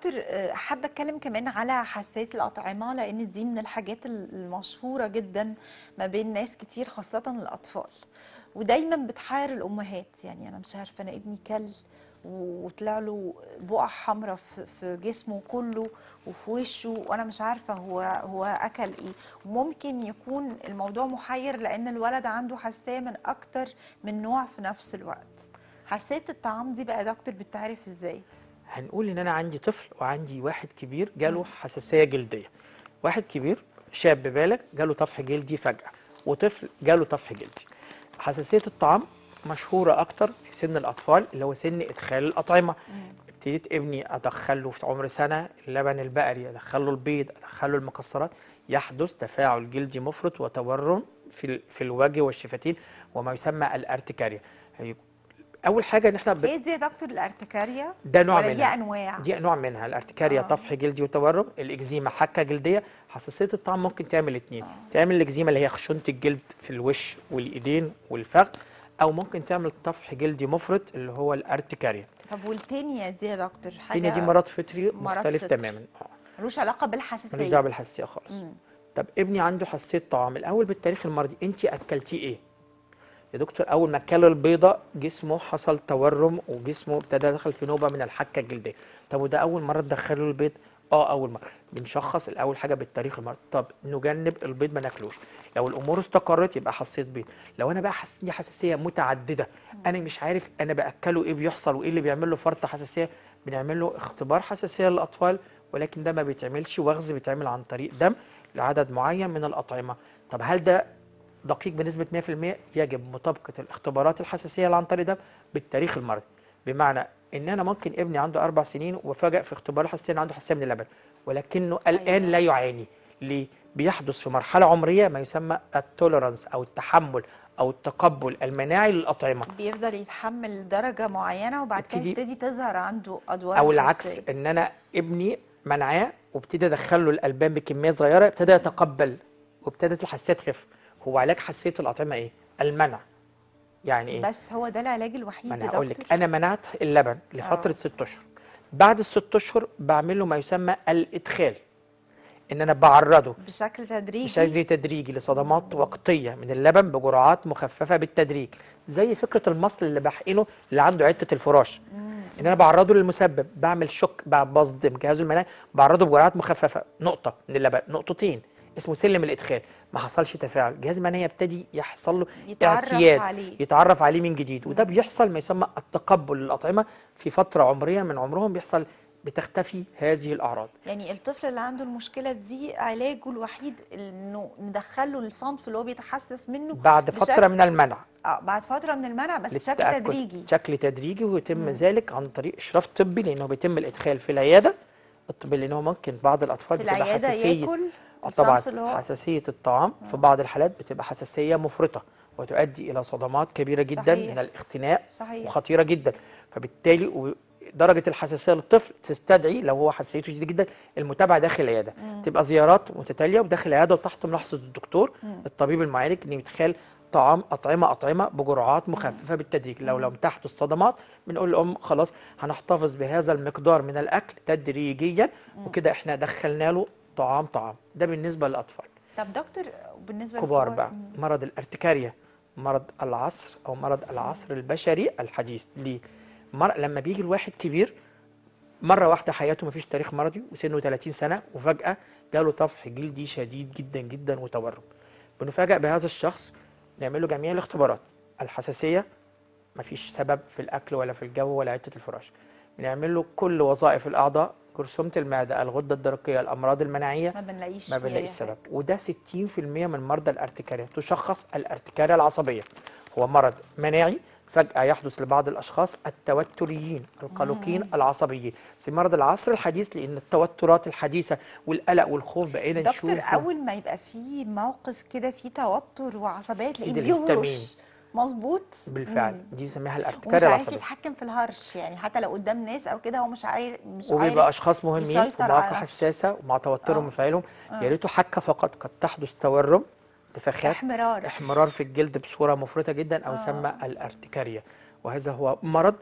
دكتور آه، حابة أتكلم كمان على حساسية الأطعمة لأن دي من الحاجات المشهورة جدا ما بين ناس كتير خاصة الأطفال ودايما بتحير الأمهات يعني أنا مش عارفة أنا ابني كل وطلع له بقع حمراء في في جسمه كله وفي وشه وأنا مش عارفة هو هو أكل إيه وممكن يكون الموضوع محير لأن الولد عنده حساسية من أكتر من نوع في نفس الوقت حساسية الطعام دي بقى يا دكتور بتعرف إزاي؟ هنقول ان انا عندي طفل وعندي واحد كبير جاله حساسيه جلديه واحد كبير شاب بالغ جاله طفح جلدي فجاه وطفل جاله طفح جلدي حساسيه الطعام مشهوره اكتر في سن الاطفال اللي هو سن ادخال الاطعمه ابتديت ابني ادخله في عمر سنه اللبن البقري ادخله البيض ادخله المكسرات يحدث تفاعل جلدي مفرط وتورم في ال- في الوجه والشفتين وما يسمى الارتكاريا هي- اول حاجه ان احنا ب- هي دي يا دكتور الارتكاريا ده نوع ولا دي منها انواع دي نوع منها الارتكاريا آه. طفح جلدي وتورم الاكزيما حكه جلديه حساسيه الطعام ممكن تعمل اتنين آه. تعمل الاكزيما اللي هي خشونه الجلد في الوش والايدين والفخذ او ممكن تعمل طفح جلدي مفرط اللي هو الارتكاريا طب والتانية دي يا دكتور حاجة التانية دي مرض فطري مرض مختلف فطري. تماما اه ملوش علاقة بالحساسية ملوش دعوه بالحساسيه خالص مم. طب ابني عنده حساسيه طعام الاول بالتاريخ المرضي انت اكلتيه ايه يا دكتور اول ما اكل البيضه جسمه حصل تورم وجسمه ابتدى دخل في نوبه من الحكه الجلديه طب وده اول مره تدخله البيض اه اول مره بنشخص الاول حاجه بالتاريخ المرضي طب نجنب البيض ما ناكلوش لو الامور استقرت يبقى حساسيه بيض لو انا بقى حاسس دي حساسيه متعدده انا مش عارف انا باكله ايه بيحصل وايه اللي بيعمل له فرط حساسيه بنعمل له اختبار حساسيه للاطفال ولكن ده ما بيتعملش وغز بيتعمل عن طريق دم لعدد معين من الاطعمه طب هل ده دقيق بنسبه 100% يجب مطابقه الاختبارات الحساسيه اللي عن طريق ده بالتاريخ المرضي بمعنى ان انا ممكن ابني عنده اربع سنين وفجاه في اختبار الحساسيه إن عنده حساسيه من اللبن ولكنه الان أيوة. لا يعاني ليه بيحدث في مرحله عمريه ما يسمى التوليرانس او التحمل او التقبل المناعي للاطعمه بيفضل يتحمل درجة معينة وبعد كده ابتدي- يبتدي تظهر عنده أدوار او العكس حساسية. ان انا ابني منعاه وابتدي ادخله الالبان بكميه صغيره ابتدى يتقبل وابتدت الحساسيه تخف هو علاج حساسيه الاطعمه ايه المنع يعني ايه بس هو ده العلاج الوحيد ما انا يا هقول دكتور لك انا منعت اللبن لفتره آه. ست اشهر بعد الست اشهر بعمل له ما يسمى الادخال ان انا بعرضه بشكل تدريجي بشكل تدريجي لصدمات وقتيه من اللبن بجرعات مخففه بالتدريج زي فكره المصل اللي بحقنه اللي عنده عده الفراش مم. ان انا بعرضه للمسبب بعمل شوك ب- بصدم جهازه المناعي بعرضه بجرعات مخففه نقطه من اللبن نقطتين اسمه سلم الادخال ما حصلش تفاعل جهاز المناعي يبتدي يحصل له يتعرف اعتياد عليه يتعرف عليه من جديد وده بيحصل ما يسمى التقبل للاطعمه في فتره عمريه من عمرهم بيحصل بتختفي هذه الاعراض يعني الطفل اللي عنده المشكلة دي علاجه الوحيد انه ندخله الصنف اللي هو بيتحسس منه بعد بشكل- فتره من المنع اه بعد فترة من المنع بس بشكل للتأكد تدريجي بشكل تدريجي ويتم مم. ذلك عن طريق اشراف طبي لانه بيتم الادخال في العياده الطبي لانه ممكن بعض الاطفال في بتبقى العيادة حساسيه ياكل آه طبعا الصنف اللي هو حساسيه الطعام في بعض الحالات بتبقى حساسيه مفرطه وتؤدي الى صدمات كبيره جدا صحيح. من الاختناق صحيح وخطيره جدا فبالتالي و- درجه الحساسيه للطفل تستدعي لو هو حساسيته شديده جدا المتابعه داخل العياده مم. تبقى زيارات متتاليه وداخل العياده وتحت ملاحظه الدكتور مم. الطبيب المعالج ان يتخيل طعام اطعمه اطعمه بجرعات مخففه بالتدريج لو لم تحدث صدمات بنقول للام خلاص هنحتفظ بهذا المقدار من الاكل تدريجيا وكده احنا دخلنا له طعام طعام ده بالنسبه للاطفال طب دكتور بالنسبة كبار للكبار بقى مم. مرض الارتكاريا مرض العصر او مرض العصر البشري الحديث ليه مر... لما بيجي الواحد كبير مره واحده حياته مفيش تاريخ مرضي وسنه 30 سنه وفجاه جاله طفح جلدي شديد جدا جدا وتورم بنفاجئ بهذا الشخص نعمل له جميع الاختبارات الحساسيه مفيش سبب في الاكل ولا في الجو ولا عده الفراش بنعمل له كل وظائف الاعضاء جرثومه المعده الغده الدرقيه الامراض المناعيه ما بنلاقيش ما فيها بنلاقي أي السبب حاجة. وده 60% من مرضى الارتكاريا تشخص الارتكاريا العصبيه هو مرض مناعي فجأة يحدث لبعض الأشخاص التوتريين القلقين العصبيين في مرض العصر الحديث لأن التوترات الحديثة والقلق والخوف بقينا دكتور نشوف اول ما يبقى في موقف كده فيه توتر وعصبيه تلاقيه إيد الهستامين. بيهرش مظبوط بالفعل مم. دي بنسميها ومش الارتكاريا عارف العصبية يتحكم في الهرش يعني حتى لو قدام ناس او كده هو مش عارف مش وبيبقى عارف أشخاص مهمين يسيطر ومعاقة على نفسه. حساسة ومع توترهم آه. وانفعالهم آه. يا ريته حكة فقط قد تحدث تورم انتفاخات احمرار احمرار في الجلد بصوره مفرطه جدا او آه. يسمى الارتكاريا وهذا هو مرض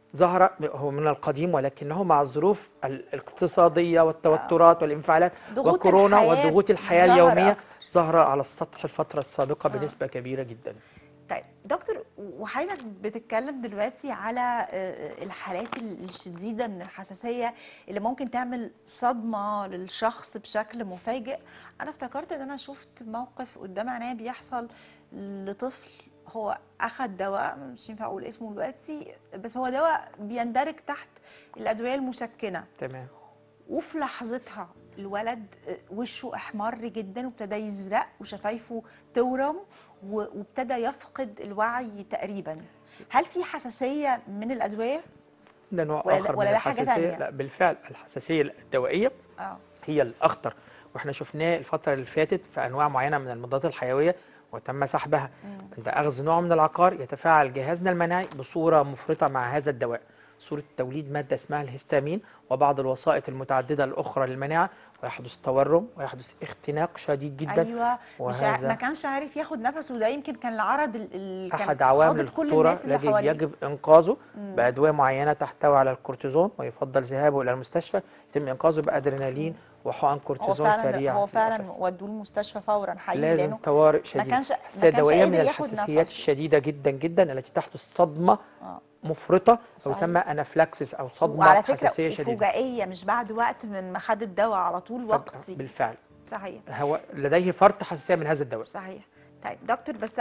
ظهر هو من القديم ولكنه مع الظروف الاقتصادية والتوترات والانفعالات ضغوط وكورونا الحياة وضغوط الحياة ظهر اليومية أكتر. ظهر على السطح الفترة السابقة آه. بنسبة كبيرة جدا طيب دكتور وحضرتك بتتكلم دلوقتي على آه، الحالات الشديدة من الحساسية اللي ممكن تعمل صدمة للشخص بشكل مفاجئ أنا افتكرت إن أنا شفت موقف قدام عينيا بيحصل لطفل هو أخد دواء مش ينفع أقول اسمه دلوقتي بس هو دواء بيندرج تحت الأدوية المسكنة تمام وفي لحظتها الولد وشه احمر جدا وابتدى يزرق وشفايفه تورم و- وابتدى يفقد الوعي تقريبا هل في حساسيه من الادويه ده نوع ولا ده- آخر ولا من ده حاجة الحساسية تانية؟ لا بالفعل الحساسية الدوائية اه هي الأخطر واحنا شفناه الفترة اللي فاتت في أنواع معينة من المضادات الحيوية وتم سحبها عند أخذ نوع من العقار يتفاعل جهازنا المناعي بصورة مفرطة مع هذا الدواء صورة توليد مادة اسمها الهستامين وبعض الوسائط المتعددة الأخرى للمناعة ويحدث تورم ويحدث اختناق شديد جدا ايوه مش ع... وهذا ما كانش عارف ياخد نفسه وده يمكن كان العرض ال... ال... كان أحد عوامل خاضت كل الخطورة الناس اللي الذي حواليه يجب إنقاذه بأدوية معينة تحتوي على الكورتيزون ويفضل ذهابه إلى المستشفى يتم إنقاذه بأدرينالين وحقن هو كورتيزون فعلا سريعة هو فعلا للأسف. ودوه المستشفى فورا حقيقي لازم لانه طوارئ شديد كانش- ما حساسية كانش دوائية من قادر ياخد الحساسيات نفسه. الشديدة جدا جدا التي تحدث صدمة آه. مفرطة أو صحيح. يسمى أنافلاكسس أو صدمة وعلى فكره حساسية شديدة فجائيه مش بعد وقت من ما خد الدواء على طول فجأة وقتي بالفعل صحيح هو لديه فرط حساسية من هذا الدواء صحيح طيب دكتور بس